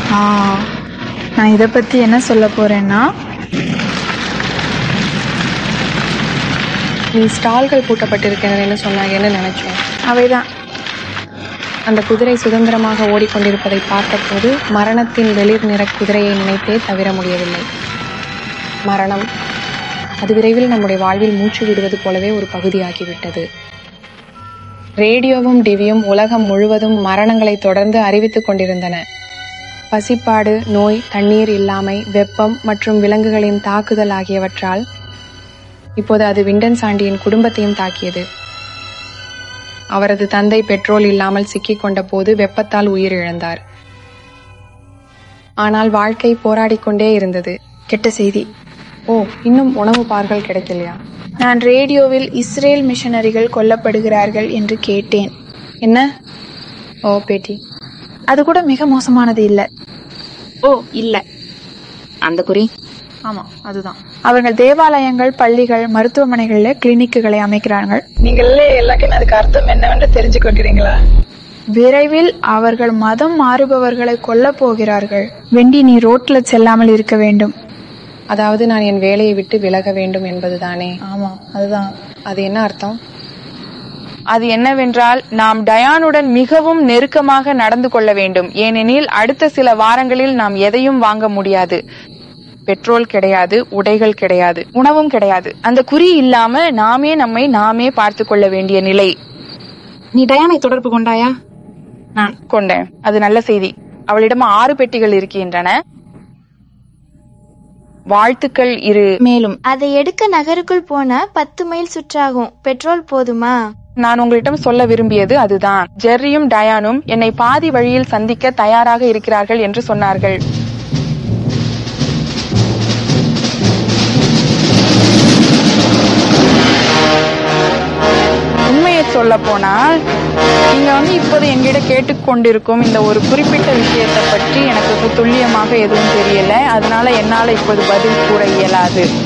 ஆ நான் இதை பற்றி என்ன சொல்ல போகிறேன்னா நீ ஸ்டால்கள் பூட்டப்பட்டிருக்கிறதுன்னு சொன்னாங்கன்னு நினைச்சோம் அவைதான் அந்த குதிரை சுதந்திரமாக ஓடிக்கொண்டிருப்பதை பார்த்தபோது மரணத்தின் வெளிர் நிற குதிரையை நினைத்தே தவிர முடியவில்லை மரணம் அது விரைவில் நம்முடைய வாழ்வில் மூச்சு விடுவது போலவே ஒரு பகுதியாகிவிட்டது ரேடியோவும் டிவியும் உலகம் முழுவதும் மரணங்களை தொடர்ந்து அறிவித்துக் கொண்டிருந்தன பசிப்பாடு நோய் தண்ணீர் இல்லாமை வெப்பம் மற்றும் விலங்குகளின் தாக்குதல் ஆகியவற்றால் இப்போது அது விண்டன் சாண்டியின் குடும்பத்தையும் தாக்கியது அவரது தந்தை பெட்ரோல் இல்லாமல் சிக்கிக் கொண்ட போது வெப்பத்தால் உயிரிழந்தார் ஆனால் வாழ்க்கை போராடிக் கொண்டே இருந்தது கெட்ட செய்தி ஓ இன்னும் உணவு பார்கள் கிடைக்கலையா நான் ரேடியோவில் இஸ்ரேல் மிஷனரிகள் கொல்லப்படுகிறார்கள் என்று கேட்டேன் என்ன ஓ பேட்டி அது கூட மிக மோசமானது இல்லை ஓ இல்ல அந்த குறி ஆமாம் அதுதான் அவர்கள் தேவாலயங்கள் பள்ளிகள் மருத்துவமனைகளில் கிளினிக்குகளை அமைக்கிறார்கள் நீங்களே எல்லாருக்கும் அதுக்கு அர்த்தம் என்னவென்று தெரிஞ்சு கொள்கிறீங்களா விரைவில் அவர்கள் மதம் மாறுபவர்களை கொல்லப் போகிறார்கள் வெண்டி நீ ரோட்ல செல்லாமல் இருக்க வேண்டும் அதாவது நான் என் வேலையை விட்டு விலக வேண்டும் என்பதுதானே ஆமாம் அதுதான் அது என்ன அர்த்தம் அது என்னவென்றால் நாம் டயானுடன் மிகவும் நெருக்கமாக நடந்து கொள்ள வேண்டும் ஏனெனில் அடுத்த சில வாரங்களில் நாம் எதையும் வாங்க முடியாது பெட்ரோல் கிடையாது உடைகள் கிடையாது உணவும் கிடையாது அந்த குறி இல்லாம நாமே நம்மை நாமே பார்த்து கொள்ள வேண்டிய நிலை நீ டயானை தொடர்பு கொண்டாயா நான் கொண்டேன் அது நல்ல செய்தி அவளிடம் ஆறு பெட்டிகள் இருக்கின்றன வாழ்த்துக்கள் இரு மேலும் அதை எடுக்க நகருக்குள் போனா பத்து மைல் சுற்றாகும் பெட்ரோல் போதுமா நான் உங்களிடம் சொல்ல விரும்பியது அதுதான் ஜெர்ரியும் டயானும் என்னை பாதி வழியில் சந்திக்க தயாராக இருக்கிறார்கள் என்று சொன்னார்கள் உண்மையை சொல்ல போனால் நீங்க வந்து இப்போது எங்கிட்ட கேட்டுக்கொண்டிருக்கும் இந்த ஒரு குறிப்பிட்ட விஷயத்தை பற்றி எனக்கு துல்லியமாக எதுவும் தெரியல அதனால என்னால இப்போது பதில் கூற இயலாது